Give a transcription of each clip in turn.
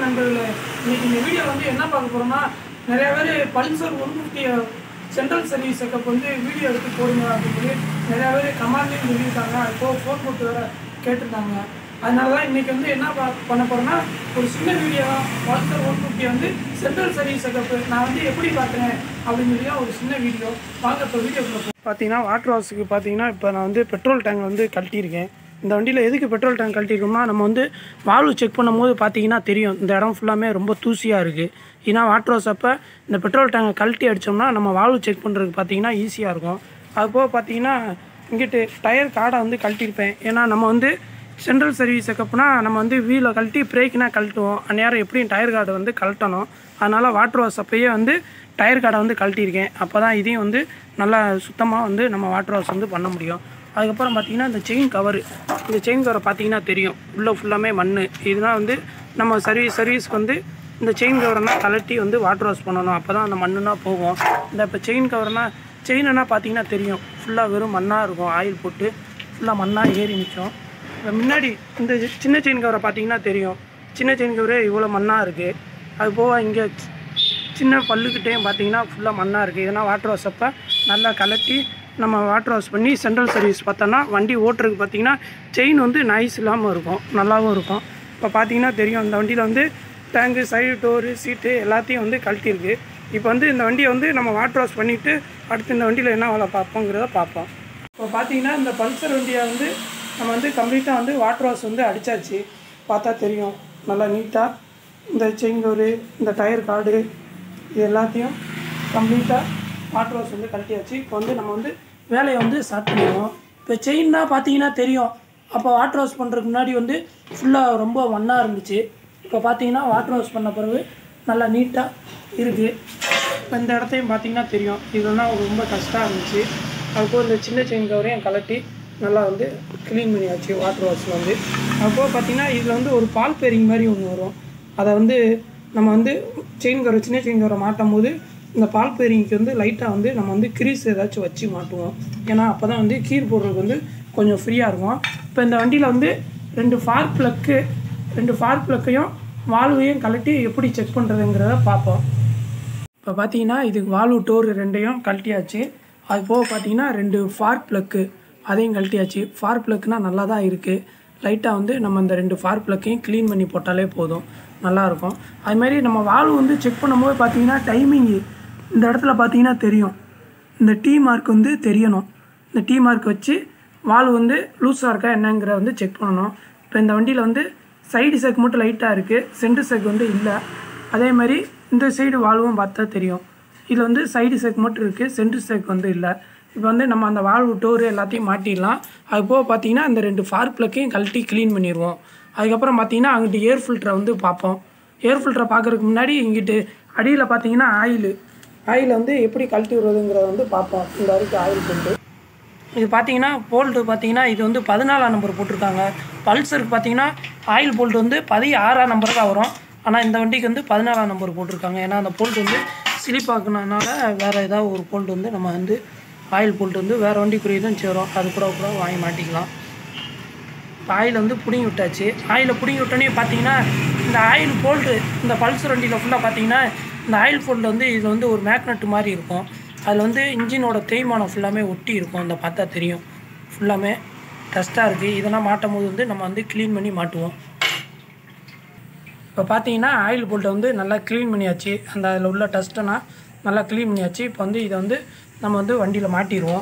நண்பர்களே இன்னைக்கு இந்த வீடியோ வந்து என்ன பார்க்க போறோம்னா நிறைய பேர் Pulsar one fifty central service checkup வந்து வீடியோ எடுத்து போடுங்க அப்படின்னு சொல்லி நிறைய பேர் கமாண்ட்லேயும் சொல்லியிருக்காங்க இப்போ ஃபோன் போட்டு வேற கேட்டிருந்தாங்க அதனால தான் இன்னைக்கு வந்து என்ன பா- பண்ண போறோம்னா ஒரு சின்ன வீடியோ பல்சர் ஒன் ஃபிஃப்டி வந்து சென்ட்ரல் சர்வீஸ் செக்கப் நான் வந்து எப்படி பார்த்தேன் அப்படின்னு சொல்லி ஒரு சின்ன வீடியோ வாங்க இப்போ வீடியோ பார்த்தீங்கன்னா வாட்டர் ஹவுஸுக்கு பார்த்தீங்கன்னா இப்போ நான் வந்து பெட்ரோல் டேங்க் வந்து கழட்டியிருக்கேன் இந்த வண்டியில் எதுக்கு பெட்ரோல் டேங்க் கழட்டிருக்கோம்னா நம்ம வந்து வால்வு செக் பண்ணும்போது பார்த்தீங்கன்னா தெரியும் இந்த இடம் ஃபுல்லாமே ரொம்ப தூசியாக இருக்குது ஏன்னா வாட்டர் ஹவுஸ் அப்போ இந்த பெட்ரோல் டேங்கை கழட்டி அடித்தோம்னா நம்ம வால்வு செக் பண்ணுறதுக்கு பார்த்தீங்கன்னா ஈஸியாக இருக்கும் அது போக பார்த்தீங்கன்னா இங்கிட்டு டயர் காடை வந்து கழட்டியிருப்பேன் ஏன்னா நம்ம வந்து சென்ட்ரல் சர்வீஸ் செக்கப்னா நம்ம வந்து வீலை கழட்டி பிரேக்னா கழட்டுவோம் அந்நேரம் எப்படியும் டயர் கார்டை வந்து கழட்டணும் அதனால் வாட்டர் வாஷ் அப்பயே வந்து டயர் கார்டை வந்து கழட்டியிருக்கேன் அப்போ தான் இதையும் வந்து நல்லா சுத்தமாக வந்து நம்ம வாட்டர் வாஷ் வந்து பண்ண முடியும் அதுக்கப்புறம் பார்த்தீங்கன்னா இந்த செயின் கவர் இந்த செயின் கவரை பார்த்தீங்கன்னா தெரியும் உள்ளே ஃபுல்லாமே மண் இதெல்லாம் வந்து நம்ம சர்வீஸ் சர்வீஸ்க்கு வந்து இந்த செயின் கவரெல்லாம் கழட்டி வந்து வாட்டர் வாஷ் பண்ணணும் அப்போ தான் அந்த மண்ணுனா போகும் இந்த இப்போ செயின் கவர்னா செயின்னா பார்த்தீங்கன்னா தெரியும் ஃபுல்லாக வெறும் மண்ணாக இருக்கும் ஆயில் போட்டு ஃபுல்லாக மண்ணாக ஏறி நிற்கும் இப்போ முன்னாடி இந்த சின்ன செயின் கவரை பார்த்தீங்கன்னா தெரியும் சின்ன செயின் கவரே இவ்வளோ மண்ணாக இருக்குது அது போக இங்கே சின்ன பல்லுக்கிட்டேயும் பார்த்தீங்கன்னா ஃபுல்லாக மண்ணாக இருக்குது இதெல்லாம் வாட்டர் வாஷ் அப்போ நல்லா கலட்டி நம்ம வாட்டர் வாஷ் பண்ணி சென்ட்ரல் சர்வீஸ் பார்த்தோன்னா வண்டி ஓட்டுறதுக்கு பார்த்தீங்கன்னா செயின் வந்து நைஸ் இல்லாமல் இருக்கும் நல்லாவும் இருக்கும் இப்போ பார்த்தீங்கன்னா தெரியும் இந்த வண்டியில் வந்து டேங்கு சைடு டோரு சீட்டு எல்லாத்தையும் வந்து கழட்டியிருக்கு இப்போ வந்து இந்த வண்டியை வந்து நம்ம வாட்டர் வாஷ் பண்ணிவிட்டு அடுத்து இந்த வண்டியில் என்ன வேலை பார்ப்போங்கிறத பார்ப்போம் இப்போ பார்த்தீங்கன்னா இந்த பல்சர் வண்டியை வந்து நம்ம வந்து கம்ப்ளீட்டாக வந்து வாட்டர் வாஷ் வந்து அடித்தாச்சு பார்த்தா தெரியும் நல்லா நீட்டாக இந்த செயின் கவரு இந்த டயர் கார்டு இது எல்லாத்தையும் கம்ப்ளீட்டாக வாட்டர் வாஷ் வந்து கழட்டியாச்சு இப்போ வந்து நம்ம வந்து வேலையை வந்து ஸ்டார்ட் பண்ணிடுவோம் இப்போ செயின்னா பார்த்தீங்கன்னா தெரியும் அப்போ வாட்டர் வாஷ் பண்ணுறதுக்கு முன்னாடி வந்து ஃபுல்லாக ரொம்ப மண்ணாக இருந்துச்சு இப்போ பார்த்தீங்கன்னா வாட்டர் வாஷ் பண்ண பிறகு நல்லா நீட்டாக இருக்குது இப்போ இந்த இடத்தையும் பார்த்தீங்கன்னா தெரியும் இதெல்லாம் ரொம்ப கஷ்டம் இருந்துச்சு அதுபோல் இந்த சின்ன செயின் கவரையும் கலட்டி நல்லா வந்து க்ளீன் பண்ணியாச்சு வாட்டர் வாஷில் வந்து அதுபோக பார்த்தீங்கன்னா இதில் வந்து ஒரு பால் பேரிங் மாதிரி ஒன்று வரும் அதை வந்து நம்ம வந்து செயின் கவரை சின்ன செயின் கவரை மாட்டும் போது இந்த பால் பேரிங்க்கு வந்து லைட்டாக வந்து நம்ம வந்து கிரீஸ் ஏதாச்சும் வச்சு மாட்டுவோம் ஏன்னா அப்போ தான் வந்து கீர் போடுறதுக்கு வந்து கொஞ்சம் ஃப்ரீயாக இருக்கும் இப்போ இந்த வண்டியில் வந்து ரெண்டு ஃபார் ப்ளக்கு ரெண்டு ஃபார் ப்ளக்கையும் வால்வையும் கழட்டி எப்படி செக் பண்ணுறதுங்கிறத பார்ப்போம் இப்போ பார்த்தீங்கன்னா இதுக்கு வால்வு டோர் ரெண்டையும் கழட்டியாச்சு அது போக பார்த்தீங்கன்னா ரெண்டு ஃபார் ப்ளக்கு அதையும் கழட்டியாச்சு ஃபார் ப்ளக்குனால் நல்லா தான் இருக்குது லைட்டாக வந்து நம்ம இந்த ரெண்டு ஃபார் ப்ளக்கையும் க்ளீன் பண்ணி போட்டாலே போதும் நல்லாயிருக்கும் அதுமாரி நம்ம வால்வு வந்து செக் பண்ணும்போது பார்த்தீங்கன்னா டைமிங்கு இந்த இடத்துல பார்த்தீங்கன்னா தெரியும் இந்த டீ மார்க் வந்து தெரியணும் இந்த டீ மார்க் வச்சு வால்வு வந்து லூஸாக இருக்கா என்னங்கிற வந்து செக் பண்ணணும் இப்போ இந்த வண்டியில் வந்து சைடு செக் மட்டும் லைட்டாக இருக்குது சென்டர் செக் வந்து இல்லை அதே மாதிரி இந்த சைடு வால்வும் பார்த்தா தெரியும் இதில் வந்து சைடு செக் மட்டும் இருக்குது சென்டர் செக் வந்து இல்லை இப்போ வந்து நம்ம அந்த வால்வு டோரு எல்லாத்தையும் மாட்டிடலாம் அது போக பார்த்தீங்கன்னா இந்த ரெண்டு ஃபார் ப்ளக்கையும் கழட்டி க்ளீன் பண்ணிடுவோம் அதுக்கப்புறம் பார்த்தீங்கன்னா அங்கிட்டு ஏர் ஃபில்டரை வந்து பார்ப்போம் ஏர் ஃபில்டரை பார்க்குறதுக்கு முன்னாடி இங்கிட்டு அடியில் பார்த்தீங்கன்னா ஆயில் ஆயில் வந்து எப்படி கழட்டி விடுறதுங்கிறத வந்து பார்ப்போம் இந்த வரைக்கும் ஆயில் கொண்டு இது பார்த்தீங்கன்னா போல்ட்டு பார்த்தீங்கன்னா இது வந்து பதினாலாம் நம்பர் போட்டிருக்காங்க பல்சருக்கு பார்த்தீங்கன்னா ஆயில் போல்ட் வந்து பதி ஆறாம் நம்பர் தான் வரும் ஆனால் இந்த வண்டிக்கு வந்து பதினாலாம் நம்பர் போட்டிருக்காங்க ஏன்னா அந்த போல்ட் வந்து சிலிப்பாக்குனதுனால வேறு ஏதாவது ஒரு போல்ட் வந்து நம்ம வந்து ஆயில் போல்ட் வந்து வேறு வண்டிக்குரியதும் சேரும் அது கூட கூட வாங்கி மாட்டிக்கலாம் இப்போ ஆயில் வந்து பிடுங்கி விட்டாச்சு ஆயிலை பிடுங்கி விட்டோன்னே பார்த்தீங்கன்னா இந்த ஆயில் போல்ட்டு இந்த பல்சர் வண்டியில் ஃபுல்லாக பார்த்தீங்கன்னா இந்த ஆயில் போல்ட்டில் வந்து இதில் வந்து ஒரு மேக்னெட் மாதிரி இருக்கும் அதில் வந்து இன்ஜினோட தேய்மானம் ஃபுல்லாமே ஒட்டி இருக்கும் இந்த பார்த்தா தெரியும் ஃபுல்லாமே டஸ்ட்டாக இருக்குது இதெல்லாம் மாட்டும் போது வந்து நம்ம வந்து க்ளீன் பண்ணி மாட்டுவோம் இப்போ பார்த்தீங்கன்னா ஆயில் போல்ட்டை வந்து நல்லா க்ளீன் பண்ணியாச்சு அந்த அதில் உள்ள டஸ்ட்டெல்லாம் நல்லா க்ளீன் பண்ணியாச்சு இப்போ வந்து இதை வந்து நம்ம வந்து வண்டியில் மாட்டிடுவோம்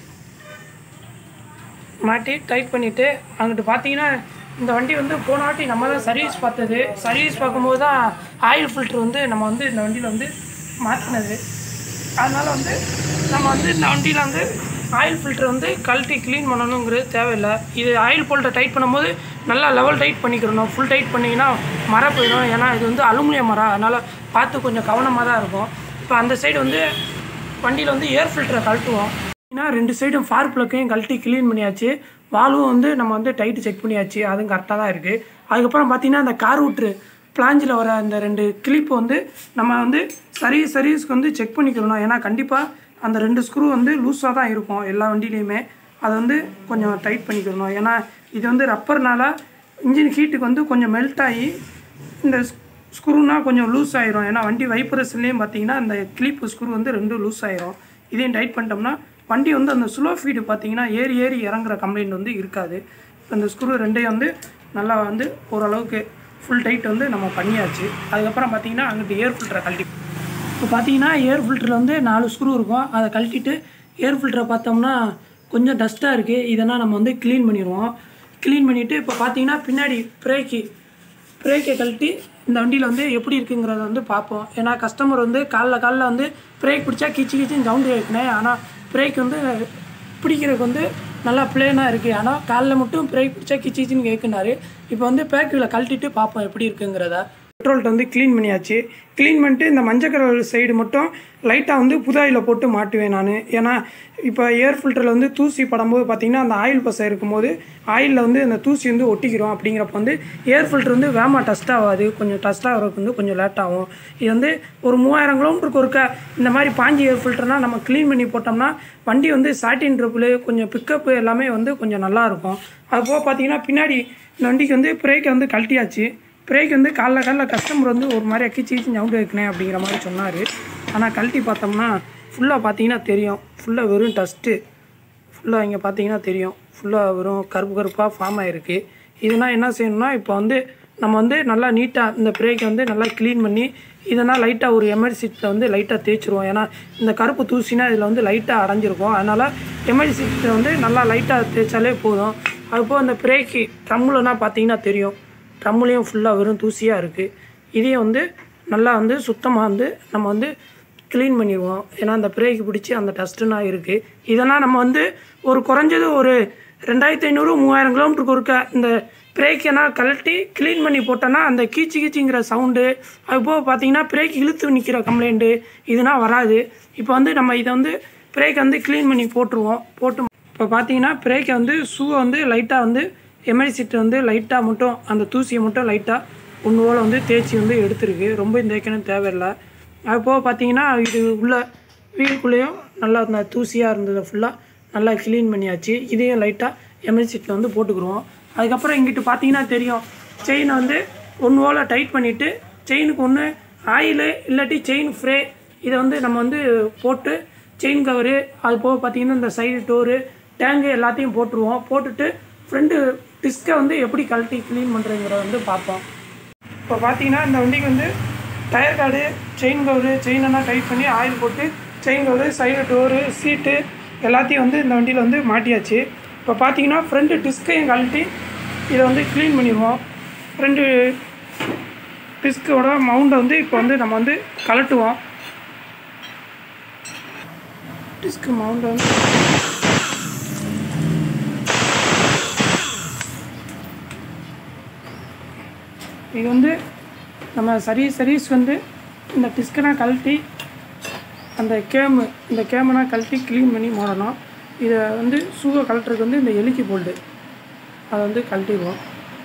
மாட்டி டைட் பண்ணிவிட்டு அங்கிட்டு பார்த்தீங்கன்னா இந்த வண்டி வந்து போன வாட்டி நம்ம தான் சர்வீஸ் பார்த்தது சர்வீஸ் பார்க்கும்போது தான் ஆயில் ஃபில்ட்ரு வந்து நம்ம வந்து இந்த வண்டியில் வந்து மாற்றினது அதனால் வந்து நம்ம வந்து இந்த வண்டியில் வந்து ஆயில் ஃபில்டர் வந்து கழட்டி க்ளீன் பண்ணணுங்கிறது தேவையில்லை இது ஆயில் போல்ட்டை டைட் பண்ணும்போது நல்லா லெவல் டைட் பண்ணிக்கிறணும் ஃபுல் டைட் பண்ணிங்கன்னா மரம் போயிடும் ஏன்னா இது வந்து அலுமினியம் மரம் அதனால் பார்த்து கொஞ்சம் கவனமாக தான் இருக்கும் இப்போ அந்த சைடு வந்து வண்டியில் வந்து ஏர் ஃபில்டரை கழட்டுவோம் ஏன்னா ரெண்டு சைடும் ஃபார் ப்ளக்கையும் கழட்டி க்ளீன் பண்ணியாச்சு வால்வும் வந்து நம்ம வந்து டைட்டு செக் பண்ணியாச்சு அதுவும் கரெக்டாக தான் இருக்குது அதுக்கப்புறம் பார்த்தீங்கன்னா அந்த கார் விட்ரு பிளாஞ்சில் வர அந்த ரெண்டு கிளிப் வந்து நம்ம வந்து சர்வீஸ் சர்வீஸ்க்கு வந்து செக் பண்ணிக்கிறணும் ஏன்னா கண்டிப்பாக அந்த ரெண்டு ஸ்க்ரூ வந்து லூஸாக தான் இருக்கும் எல்லா வண்டியிலையுமே அதை வந்து கொஞ்சம் டைட் பண்ணிக்கிறணும் ஏன்னா இது வந்து ரப்பர்னால இன்ஜின் ஹீட்டுக்கு வந்து கொஞ்சம் மெல்ட் ஆகி இந்த ஸ்க்ரூனா கொஞ்சம் லூஸ் ஆயிரும் ஏன்னா வண்டி வைப்ரேஷன்லேயும் பார்த்தீங்கன்னா அந்த கிளிப்பு ஸ்க்ரூ வந்து ரெண்டும் லூஸ் ஆயிரும் இதையும் டைட் பண்ணிட்டோம்னா வண்டி வந்து அந்த ஸ்லோ ஃபீடு பார்த்தீங்கன்னா ஏறி ஏறி இறங்குற கம்ப்ளைண்ட் வந்து இருக்காது இப்போ இந்த ஸ்க்ரூ ரெண்டையும் வந்து நல்லா வந்து ஓரளவுக்கு ஃபுல் டைட் வந்து நம்ம பண்ணியாச்சு அதுக்கப்புறம் பார்த்தீங்கன்னா அங்கிட்டு ஏர் ஃபில்டரை கழட்டி இப்போ பார்த்தீங்கன்னா ஏர் ஃபில்டரில் வந்து நாலு ஸ்க்ரூ இருக்கும் அதை கழட்டிட்டு ஏர் ஃபில்டரை பார்த்தோம்னா கொஞ்சம் டஸ்ட்டாக இருக்குது இதெல்லாம் நம்ம வந்து க்ளீன் பண்ணிடுவோம் க்ளீன் பண்ணிவிட்டு இப்போ பார்த்தீங்கன்னா பின்னாடி பிரேக்கு பிரேக்கை கழட்டி இந்த வண்டியில் வந்து எப்படி இருக்குங்கிறத வந்து பார்ப்போம் ஏன்னா கஸ்டமர் வந்து காலைல காலைல வந்து பிரேக் பிடிச்சா கிச்சு கிச்சின்னு சவுண்டு கேட்குனேன் ஆனால் பிரேக் வந்து பிடிக்கிறதுக்கு வந்து நல்லா பிளேனாக இருக்குது ஆனால் காலைல மட்டும் பிரேக் பிடிச்சா கிச்சு கிச்சின்னு கேட்குனாரு இப்போ வந்து பேக்கில் கழட்டிட்டு பார்ப்போம் எப்படி இருக்குங்கிறத பெட்ரோல்ட்டு வந்து க்ளீன் பண்ணியாச்சு க்ளீன் பண்ணிட்டு இந்த மஞ்சக்கரல் சைடு மட்டும் லைட்டாக வந்து புதாயில் போட்டு மாட்டுவேன் நான் ஏன்னா இப்போ ஏர் ஃபில்டரில் வந்து தூசி படும்போது பார்த்திங்கன்னா அந்த ஆயில் பசை இருக்கும்போது ஆயிலில் வந்து அந்த தூசி வந்து ஒட்டிக்கிறோம் அப்படிங்கிறப்ப வந்து ஏர் ஃபில்டர் வந்து வேமா டஸ்ட் ஆகாது கொஞ்சம் டஸ்ட் ஆகிறதுக்கு வந்து கொஞ்சம் லேட் ஆகும் இது வந்து ஒரு மூவாயிரம் கிலோமீட்டருக்கு ஒருக்க இந்த மாதிரி பாஞ்சி ஏர் ஃபில்டர்னால் நம்ம க்ளீன் பண்ணி போட்டோம்னா வண்டி வந்து சாட்டின் ட்ரிப்பிள் கொஞ்சம் பிக்கப்பு எல்லாமே வந்து கொஞ்சம் நல்லாயிருக்கும் அதுபோக பார்த்தீங்கன்னா பின்னாடி இந்த வண்டிக்கு வந்து பிரேக்கை வந்து கழட்டியாச்சு பிரேக் வந்து காலைல காலைல கஸ்டமர் வந்து ஒரு மாதிரி அக்கிச்சு கிச்சு சவுண்டு வைக்கணேன் அப்படிங்கிற மாதிரி சொன்னார் ஆனால் கழட்டி பார்த்தோம்னா ஃபுல்லாக பார்த்தீங்கன்னா தெரியும் ஃபுல்லாக வெறும் டஸ்ட்டு ஃபுல்லாக இங்கே பார்த்தீங்கன்னா தெரியும் ஃபுல்லாக வெறும் கருப்பு கருப்பாக ஃபார்ம் ஆகிருக்கு இதெல்லாம் என்ன செய்யணும்னா இப்போ வந்து நம்ம வந்து நல்லா நீட்டாக இந்த பிரேக்கை வந்து நல்லா க்ளீன் பண்ணி இதெல்லாம் லைட்டாக ஒரு எமர்ஜென்சியில் வந்து லைட்டாக தேய்ச்சிருவோம் ஏன்னா இந்த கருப்பு தூசினா இதில் வந்து லைட்டாக அடைஞ்சிருக்கும் அதனால் எமர்ஜென்சியில் வந்து நல்லா லைட்டாக தேய்ச்சாலே போதும் அதுபோல் அந்த பிரேக்கு ட்ரம்முலனா பார்த்தீங்கன்னா தெரியும் ட்ரம்முலேயும் ஃபுல்லாக வெறும் தூசியாக இருக்குது இதையும் வந்து நல்லா வந்து சுத்தமாக வந்து நம்ம வந்து க்ளீன் பண்ணிடுவோம் ஏன்னா அந்த பிரேக் பிடிச்சி அந்த டஸ்ட்டுனா இருக்குது இதெல்லாம் நம்ம வந்து ஒரு குறைஞ்சது ஒரு ரெண்டாயிரத்தி ஐநூறு மூவாயிரம் கிலோமீட்டருக்கு ஒருக்க இந்த பிரேக்கெல்லாம் கழட்டி க்ளீன் பண்ணி போட்டோன்னா அந்த கீச்சு கீச்சிங்கிற சவுண்டு அது போக பார்த்தீங்கன்னா பிரேக் இழுத்து நிற்கிற கம்ப்ளைண்ட்டு இதெல்லாம் வராது இப்போ வந்து நம்ம இதை வந்து பிரேக் வந்து க்ளீன் பண்ணி போட்டுருவோம் போட்டு இப்போ பார்த்தீங்கன்னா பிரேக்கை வந்து ஷூவை வந்து லைட்டாக வந்து எமர்ஜென்சிட்டு வந்து லைட்டாக மட்டும் அந்த தூசியை மட்டும் லைட்டாக ஒன்று போல் வந்து தேய்ச்சி வந்து எடுத்துருக்கு ரொம்ப தேய்க்கணும் தேவையில்லை அது போக பார்த்தீங்கன்னா இது உள்ள வீலுக்குள்ளேயும் நல்லா அந்த தூசியாக இருந்ததை ஃபுல்லாக நல்லா க்ளீன் பண்ணியாச்சு இதையும் லைட்டாக எமர்ஜென்சிட்டில் வந்து போட்டுக்குருவோம் அதுக்கப்புறம் இங்கிட்டு பார்த்தீங்கன்னா தெரியும் செயினை வந்து ஒன்று போல் டைட் பண்ணிவிட்டு செயினுக்கு ஒன்று ஆயிலு இல்லாட்டி செயின் ஃப்ரே இதை வந்து நம்ம வந்து போட்டு செயின் கவரு அது போக பார்த்தீங்கன்னா இந்த சைடு டோரு டேங்கு எல்லாத்தையும் போட்டுருவோம் போட்டுட்டு ஃப்ரண்ட்டு டிஸ்கை வந்து எப்படி கழட்டி க்ளீன் பண்ணுறதுங்கிறத வந்து பார்ப்போம் இப்போ பார்த்தீங்கன்னா இந்த வண்டிக்கு வந்து டயர் கார்டு செயின் கவரு செயினெல்லாம் டைட் பண்ணி ஆயில் போட்டு chain cover side door seat எல்லாத்தையும் வந்து இந்த வண்டியில் வந்து மாட்டியாச்சு இப்போ பார்த்தீங்கன்னா ஃப்ரண்ட்டு டிஸ்கையும் கழட்டி இதை வந்து க்ளீன் பண்ணிடுவோம் ஃப்ரண்ட்டு டிஸ்கோட மவுண்டை வந்து இப்போ வந்து நம்ம வந்து கழட்டுவோம் டிஸ்க் மவுண்டை வந்து இது வந்து நம்ம சர்வீஸ் சர்வீஸ் வந்து இந்த டிஸ்கெல்லாம் கழட்டி அந்த கேமு இந்த கேமெல்லாம் கழட்டி க்ளீன் பண்ணி மாறணும் இதை வந்து ஷூவை கழட்டுறதுக்கு வந்து இந்த எலிக்கி போல்டு அதை வந்து கழட்டிடுவோம்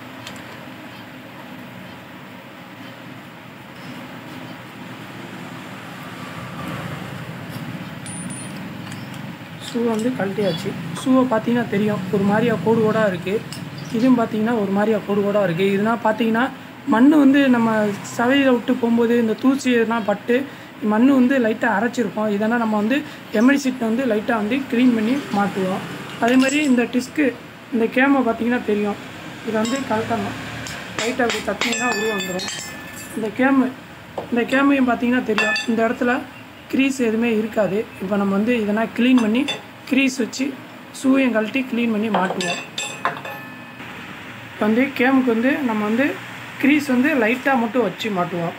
ஷூ வந்து கழட்டியாச்சு ஷூவை பார்த்தீங்கன்னா தெரியும் ஒரு மாதிரியா கோடு கோடாக இருக்குது இதுவும் பார்த்தீங்கன்னா ஒரு மாதிரியா கோடு கோடாக இருக்குது இதெல்லாம் பார்த்தீங்கன்னா மண் வந்து நம்ம சவையில் விட்டு போகும்போது இந்த தூசி எல்லாம் பட்டு மண் வந்து லைட்டாக அரைச்சிருப்போம் இதெல்லாம் நம்ம வந்து எம்எல்சிட்டை வந்து லைட்டாக வந்து க்ளீன் பண்ணி மாட்டுவோம் அதே மாதிரி இந்த டிஸ்க்கு இந்த கேமை பார்த்தீங்கன்னா தெரியும் இதை வந்து கலட்டணும் லைட்டாக அப்படி தட்டினீங்கன்னா உருவ வந்துடும் இந்த கேமு இந்த கேமையும் பார்த்தீங்கன்னா தெரியும் இந்த இடத்துல க்ரீஸ் எதுவுமே இருக்காது இப்போ நம்ம வந்து இதெல்லாம் க்ளீன் பண்ணி க்ரீஸ் வச்சு ஷூவையும் கழட்டி க்ளீன் பண்ணி மாட்டுவோம் இப்போ வந்து கேமுக்கு வந்து நம்ம வந்து க்ரீஸ் வந்து லைட்டாக மட்டும் வச்சு மாட்டுவோம்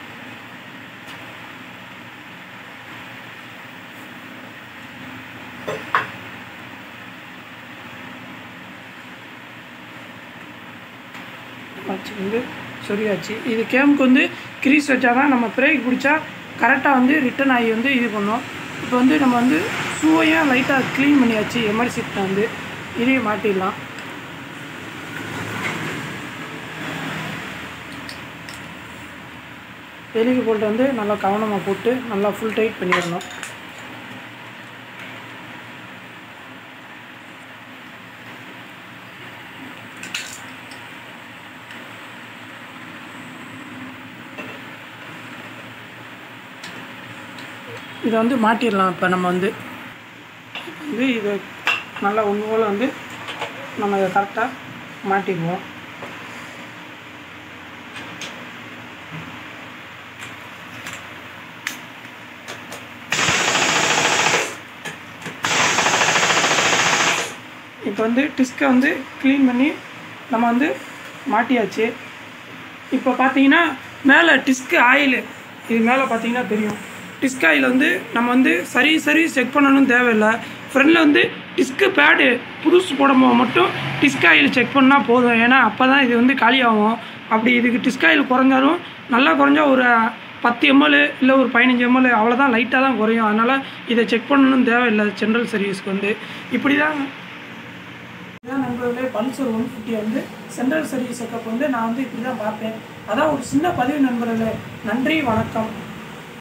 வச்சு வந்து சொரியாச்சு இது கேமுக்கு வந்து க்ரீஸ் வச்சா தான் நம்ம பிரேக் பிடிச்சா கரெக்டாக வந்து ரிட்டர்ன் ஆகி வந்து இது பண்ணோம் இப்போ வந்து நம்ம வந்து ஷூவையும் லைட்டாக க்ளீன் பண்ணியாச்சு எமர்ஜென்சிட்டில் வந்து இதையும் மாட்டிடலாம் எலிக்கு போல்ட்டு வந்து நல்லா கவனமாக போட்டு நல்லா ஃபுல் டைட் பண்ணிடணும் இதை வந்து மாட்டிடலாம் இப்போ நம்ம வந்து வந்து இதை நல்லா ஒன்று போல் வந்து நம்ம இதை கரெக்டாக மாட்டிடுவோம் இப்போ வந்து டிஸ்கை வந்து க்ளீன் பண்ணி நம்ம வந்து மாட்டியாச்சு இப்போ பார்த்தீங்கன்னா மேலே டிஸ்க் ஆயில் இது மேலே பார்த்தீங்கன்னா தெரியும் டிஸ்க் ஆயில் வந்து நம்ம வந்து சரி சரி செக் பண்ணணும்னு தேவையில்லை ஃப்ரண்டில் வந்து டிஸ்க்கு பேடு புதுசு போடும்போது மட்டும் டிஸ்க் ஆயில் செக் பண்ணால் போதும் ஏன்னா அப்போ தான் இது வந்து காலியாகும் அப்படி இதுக்கு டிஸ்க் ஆயில் குறைஞ்சாலும் நல்லா குறைஞ்சா ஒரு பத்து எம்எல் இல்லை ஒரு பதினஞ்சு எம்எல் அவ்வளோதான் லைட்டாக தான் குறையும் அதனால் இதை செக் பண்ணணும்னு தேவையில்லை ஜென்ரல் சர்வீஸ்க்கு வந்து இப்படி தான் இதான் நண்பர்களே பல்சர் ஒன் ஃபிஃப்டி வந்து சென்ட்ரல் சர்வீஸ் செக்கப் வந்து நான் வந்து இப்படி தான் பார்ப்பேன் அதான் ஒரு சின்ன பதிவு நண்பர்களே நன்றி வணக்கம்